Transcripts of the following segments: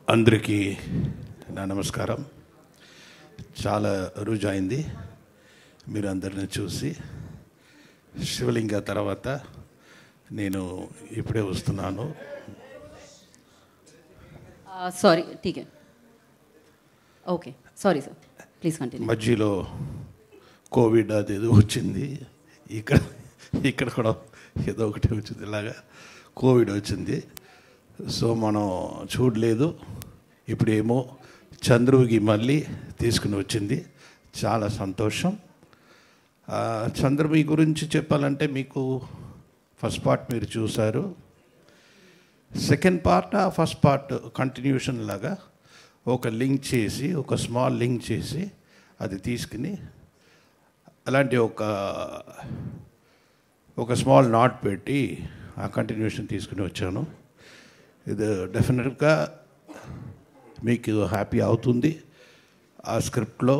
అందరికీ నా నమస్కారం చాలా రోజు అయింది మీరు అందరిని చూసి శివలింగ తర్వాత నేను ఇప్పుడే వస్తున్నాను सॉरी ठीक है okay sorry sir please continue మధ్యలో కోవిడ్ అది ఏదో వచ్చింది ఇక్కడ ఇక్కడ కూడా ఏదో ఒకటి వచ్చింది ఇలాగా కోవిడ్ వచ్చింది సో మనం చూడలేదు ఇప్పుడేమో చంద్రుడికి మళ్ళీ తీసుకుని వచ్చింది చాలా సంతోషం ఆ, చంద్రమి గురించి చెప్పాలంటే మీకు ఫస్ట్ పార్ట్ మీరు చూశారు సెకండ్ పార్ట్ ఆ ఫస్ట్ పార్ట్ కంటిన్యూషన్ లాగా ఒక లింక్ చేసి ఒక స్మాల్ లింక్ చేసి అది తీసుకుని అలాంటి ఒక ఒక స్మాల్ నాట్ పెట్టి ఆ కంటిన్యూషన్ తీసుకుని వచ్చాను ఇది డెఫినెట్గా మీకు హ్యాపీ అవుతుంది ఆ స్క్రిప్ట్లో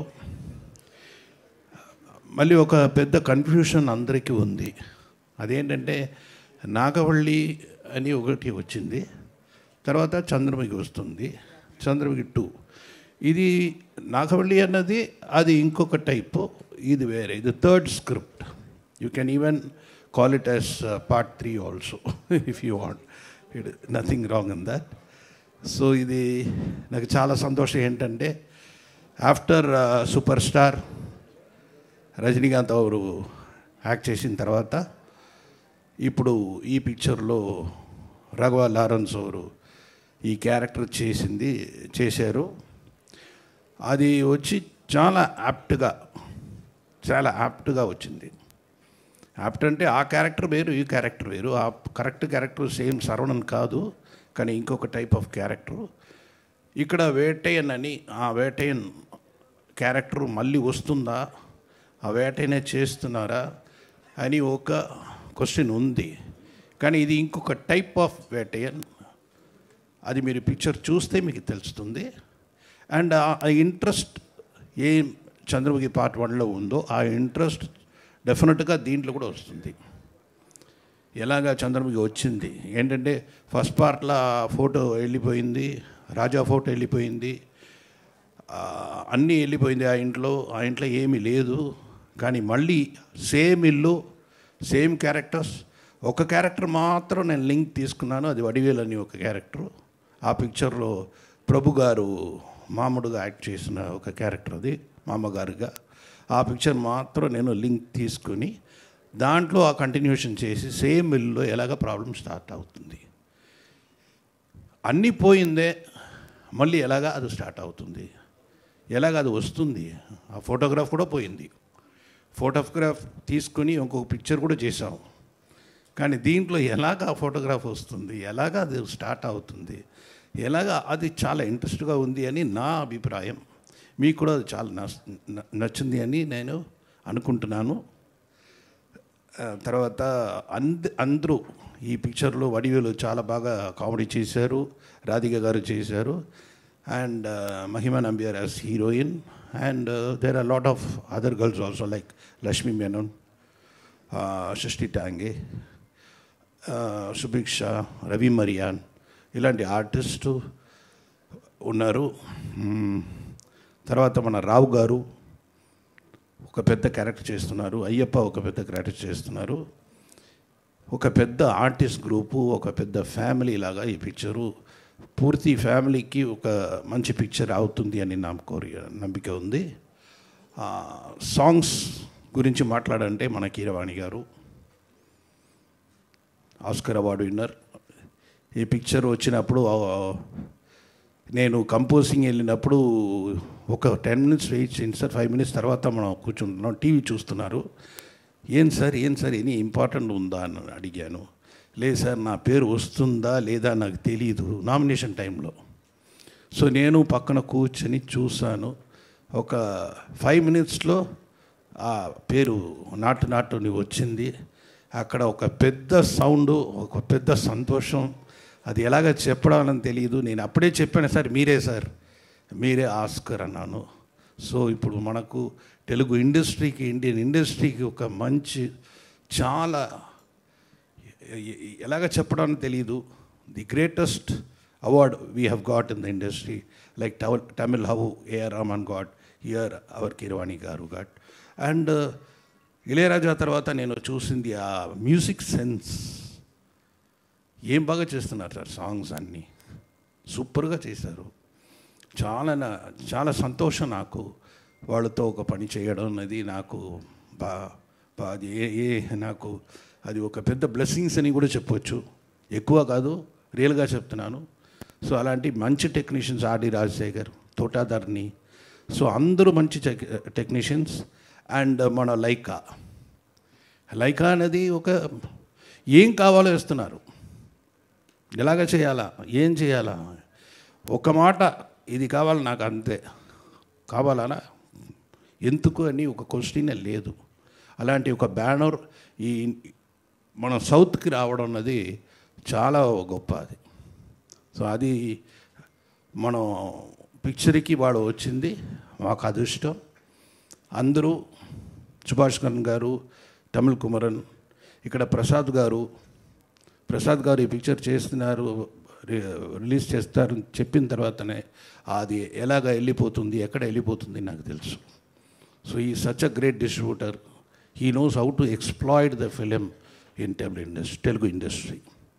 మళ్ళీ ఒక పెద్ద కన్ఫ్యూషన్ అందరికీ ఉంది అదేంటంటే నాగవల్లి అని ఒకటి వచ్చింది తర్వాత చంద్రముఖి వస్తుంది చంద్రముఖి టూ ఇది నాగవల్లి అన్నది అది ఇంకొక టైపు ఇది వేరే ఇది third script you can even call it as part three also if you want it nothing wrong in that so ఇది నాకు చాలా సంతోషం ఏంటంటే ఆఫ్టర్ సూపర్ స్టార్ రజనీకాంత్ ಅವರು యాక్ట్ చేసిన తర్వాత ఇప్పుడు ఈ పిక్చర్లో రఘువ లారెన్స్ ಅವರು ఈ క్యారెక్టర్ చేసింది చేశారు అది వచ్చి చాలా యాప్ట్గా చాలా యాప్ట్గా వచ్చింది యాప్ట్ అంటే ఆ క్యారెక్టర్ వేరు ఈ క్యారెక్టర్ వేరు ఆ కరెక్ట్ క్యారెక్టర్ సేమ్ సరవణన్ కాదు కానీ ఇంకొక టైప్ ఆఫ్ క్యారెక్టర్ ఇక్కడ వేటయ్యన్ అని ఆ వేటయ్యన్ క్యారెక్టర్ మళ్ళీ వస్తుందా ఆ వేటైనా చేస్తున్నారా అని ఒక క్వశ్చన్ ఉంది కానీ ఇది ఇంకొక టైప్ ఆఫ్ వేటయన్ అది మీరు పిక్చర్ చూస్తే మీకు తెలుస్తుంది అండ్ ఆ ఇంట్రెస్ట్ ఏం చంద్రముఖి పార్ట్ వన్లో ఉందో ఆ ఇంట్రెస్ట్ డెఫినెట్గా దీంట్లో కూడా వస్తుంది ఎలాగా చంద్రముఖి వచ్చింది ఏంటంటే ఫస్ట్ పార్ట్లో ఫోటో వెళ్ళిపోయింది రాజా ఫోటో వెళ్ళిపోయింది ఆ, అన్నీ వెళ్ళిపోయింది ఆ ఇంట్లో ఆ ఇంట్లో ఏమీ లేదు కానీ మళ్ళీ సేమ్ ఇల్లు సేమ్ క్యారెక్టర్స్ ఒక క్యారెక్టర్ మాత్రం నేను లింక్ తీసుకున్నాను అది వడివేలు అని ఒక క్యారెక్టర్ ఆ పిక్చర్లో ప్రభు గారు మామూలుగా యాక్ట్ చేసిన ఒక క్యారెక్టర్ అది మామగారుగా ఆ పిక్చర్ మాత్రం నేను లింక్ తీసుకుని దాంట్లో ఆ కంటిన్యూషన్ చేసి సేమ్ ఇల్లులో ఎలాగ ప్రాబ్లం స్టార్ట్ అవుతుంది అన్నీ పోయిందే మళ్ళీ ఎలాగా అది స్టార్ట్ అవుతుంది ఎలాగ అది వస్తుంది ఆ ఫోటోగ్రాఫ్ కూడా పోయింది ఫోటోగ్రాఫ్ తీసుకుని ఇంకొక పిక్చర్ కూడా చేసాం కానీ దీంట్లో ఎలాగ ఆ ఫోటోగ్రాఫ్ వస్తుంది ఎలాగ అది స్టార్ట్ అవుతుంది ఎలాగ అది చాలా ఇంట్రెస్ట్గా ఉంది అని నా అభిప్రాయం మీకు కూడా అది చాలా నచ్- న- నచ్చింది అని నేను అనుకుంటున్నాను ఆ, తర్వాత అంద అందరూ ఈ పిక్చర్లో వడివేలు చాలా బాగా కామెడీ చేశారు రాధిక గారు చేశారు and Mahima Nambiar as heroine and there are lot of other girls also like Lakshmi Menon షష్ఠి టాంగే సుభిక్ష రవి మరియాన్ ఇలాంటి ఆర్టిస్టు ఉన్నారు మ్మ్. తర్వాత మన రావు గారు ఒక పెద్ద క్యారెక్టర్ చేస్తున్నారు అయ్యప్ప ఒక పెద్ద క్యారెక్టర్ చేస్తున్నారు ఒక పెద్ద ఆర్టిస్ట్ గ్రూపు ఒక పెద్ద ఫ్యామిలీ లాగా ఈ పిక్చరు పూర్తి ఫ్యామిలీకి ఒక మంచి పిక్చర్ అవుతుంది అని నా కోరి నమ్మిక ఉంది ఆ, సాంగ్స్ గురించి మాట్లాడంటే మన Keeravani garu Oscar award winner ఈ పిక్చర్ వచ్చినప్పుడు ఆ, నేను కంపోజింగ్ వెళ్ళినప్పుడు ఒక టెన్ మినిట్స్ వెయిట్ చేయండి సార్ ఫైవ్ మినిట్స్ తర్వాత మనం కూర్చుంటున్నాం టీవీ చూస్తున్నారు ఏం సార్ ఏం సార్ ఎనీ ఇంపార్టెంట్ ఉందా అని అడిగాను లేదు సార్ నా పేరు వస్తుందా లేదా నాకు తెలియదు నామినేషన్ టైంలో సో నేను పక్కన కూర్చొని చూశాను ఒక ఫైవ్ మినిట్స్లో ఆ పేరు నాటు నాటుని వచ్చింది అక్కడ ఒక పెద్ద సౌండ్ ఒక పెద్ద సంతోషం అది ఎలాగ చెప్పడాలని తెలియదు నేను అప్పుడే చెప్పాను సార్ మీరే సార్ మీరే ఆస్కర్ అన్నాను సో ఇప్పుడు మనకు తెలుగు ఇండస్ట్రీకి ఇండియన్ ఇండస్ట్రీకి ఒక మంచి చాలా ఎ- ఎ- ఎలాగ చెప్పడానికి తెలియదు the greatest award we have got in the industry, like Tamil, Tamil how A.R. Rahman got, here our Kirwani Garu got. And uh, Ilaiyaraaja తర్వాత నేను చూసింది ఆ మ్యూజిక్ సెన్స్ ఏం బాగా చేస్తున్నారు సార్ సాంగ్స్ అన్నీ సూపర్గా చేశారు చాలా నా- చాలా సంతోషం నాకు వాళ్ళతో ఒక పని చేయడం అనేది నాకు బా బా అది ఏ ఏ నాకు అది ఒక పెద్ద బ్లెస్సింగ్స్ అని కూడా చెప్పొచ్చు ఎక్కువ కాదు రియల్గా చెప్తున్నాను సో అలాంటి మంచి టెక్నీషియన్స్ ఆర్డి రాజశేఖర్ తోటాధర్ని సో అందరూ మంచి టెక్నీషియన్స్ అండ్ మన లైకా లైకా అనేది ఒక ఏం కావాలో ఇస్తున్నారు ఎలాగ చేయాలా ఏం చేయాలా ఒక మాట ఇది కావాలి నాకు అంతే కావాలనా ఎందుకు అని ఒక క్వశ్చన్ లేదు అలాంటి ఒక బ్యానర్ ఈ మన సౌత్కి రావడం అన్నది చాలా గొప్ప అది సో అది మనం పిక్చర్కి వాడు వచ్చింది మాకు అదృష్టం అందరూ సుభాష్ కరణ్ గారు తమిళ్ కుమరన్ ఇక్కడ ప్రసాద్ గారు ప్రసాద్ గారు ఈ పిక్చర్ చేస్తున్నారు రి- రిలీజ్ చేస్తారని చెప్పిన తర్వాతనే అది ఎలాగ వెళ్ళిపోతుంది ఎక్కడ వెళ్ళిపోతుంది నాకు తెలుసు సో ఈ such a great distributor he knows how to exploit the film in Telugu industry Telugu industry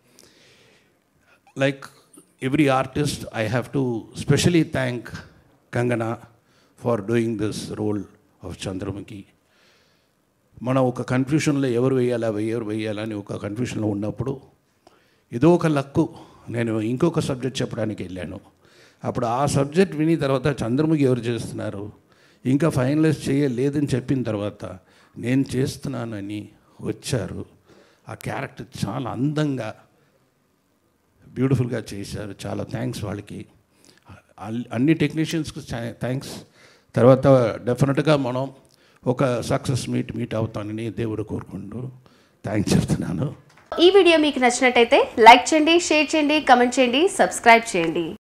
like every artist, I have to specially thank Kangana for doing this role of Chandramukhi. మనం ఒక కన్ఫ్యూషన్లో ఎవరు వేయాలా ఎవరు వేయాలా అని ఒక కన్ఫ్యూషన్లో ఉన్నప్పుడు ఏదో ఒక లక్కు నేను ఇంకొక సబ్జెక్ట్ చెప్పడానికి వెళ్ళాను అప్పుడు ఆ సబ్జెక్ట్ విని తర్వాత చంద్రముఖి ఎవరు చేస్తున్నారు ఇంకా ఫైనలైజ్ చేయలేదని చెప్పిన తర్వాత నేను చేస్తున్నానని వచ్చారు ఆ క్యారెక్టర్ చాలా అందంగా బ్యూటిఫుల్గా చేశారు చాలా థ్యాంక్స్ వాళ్ళకి అల్- అన్ని టెక్నీషియన్స్కి థ్యాంక్స్ తర్వాత డెఫినెట్గా మనం ఒక సక్సెస్ మీట్ మీట్ అవుతానని దేవుడు కోరుకుంటూ థ్యాంక్స్ చెప్తున్నాను ఈ వీడియో మీకు నచ్చినట్టయితే లైక్ చేయండి షేర్ చేయండి కమెంట్ చేయండి సబ్స్క్రైబ్ చేయండి